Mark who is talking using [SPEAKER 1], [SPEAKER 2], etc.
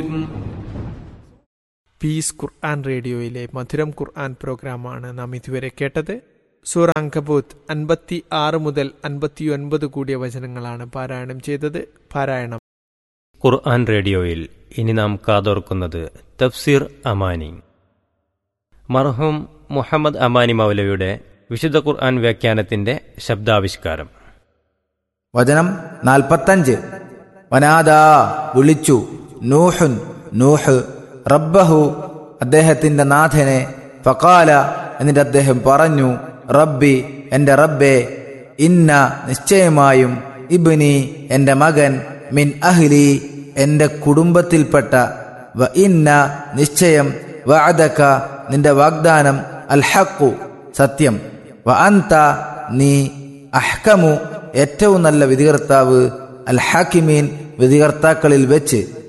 [SPEAKER 1] piece ഖുർആൻ റേഡിയോയിലെ മധുരം ഖുർആൻ പ്രോഗ്രാമാണ് നാം ഇതുവരെ കേട്ടത് സൂറ അങ്കബൂത്ത് അൻപത്തി ആറ് മുതൽ അൻപത്തിയൊൻപത് കൂടിയ വചനങ്ങളാണ് പാരായണം ചെയ്തത് പാരായണം
[SPEAKER 2] ഖുർആൻ റേഡിയോയിൽ ഇനി നാം കാതോർക്കുന്നത് തഫ്സീർ അമാനി മർഹൂം മുഹമ്മദ് അമാനി മൗലവിയുടെ വിശുദ്ധ ഖുർആൻ വ്യാഖ്യാനത്തിന്റെ ശബ്ദാവിഷ്കാരം
[SPEAKER 3] വചനം നാൽപ്പത്തഞ്ച് വനാദാ വിളിച്ചു നൂഹുൻ നൂഹ് റബ്ബഹു അദ്ദേഹത്തിന്റെ നാഥനെ ഫക്കാല എന്നിട്ട് അദ്ദേഹം പറഞ്ഞു റബ്ബി എന്റെ റബ്ബേ ഇന്ന നിശ്ചയമായും ഇബ്നി എന്റെ മകൻ മിൻ അഹ്ലി എന്റെ കുടുംബത്തിൽപ്പെട്ട വ ഇന്ന നിശ്ചയം വഅദക നിന്റെ വാഗ്ദാനം അൽ ഹഖു സത്യം വ അന്ത നീ അഹ്കമു ഏറ്റവും നല്ല വിധികർത്താവ് അൽ ഹാക്കിമീൻ വിധികർത്താക്കളിൽ വെച്ച്